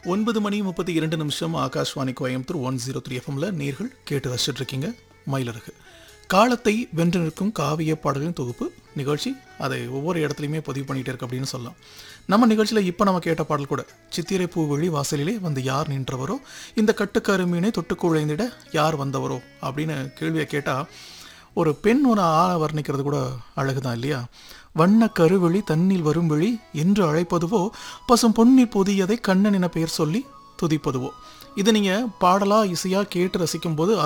ஒன்பது மணி முப்பத்தி இரண்டு நிமிஷம் Akashvani Coimbatore one zero three எஃப்எம்ல நேர்கள் கேட்டு ரசிச்சுட்டு இருக்கீங்க மயிலருக்கு காலத்தை வென்று நிற்கும் காவிய பாடலின் தொகுப்பு நிகழ்ச்சி அதை ஒவ்வொரு இடத்துலையுமே பதிவு பண்ணிகிட்டே இருக்கு அப்படின்னு சொல்லலாம் நம்ம நிகழ்ச்சியில் இப்போ நம்ம கேட்ட பாடல் கூட சித்திரை பூ வெளி வாசலிலே வந்து யார் நின்றவரோ இந்த கட்டுக்கருமீனை தொட்டு குழைந்திட யார் வந்தவரோ அப்படின்னு கேள்வியை கேட்டால் ஒரு பெண் ஒரு ஆளை வர்ணிக்கிறது கூட அழகுதான் இல்லையா வண்ண கருவெளி தன்னில் வரும் வெளி என்று அழைப்பதுவோ பசும் பொன்னில் பொதியதை கண்ணன் என பெயர் சொல்லி துதிப்பதுவோ இது நீங்கள் பாடலா இசையாக கேட்டு ரசிக்கும் போது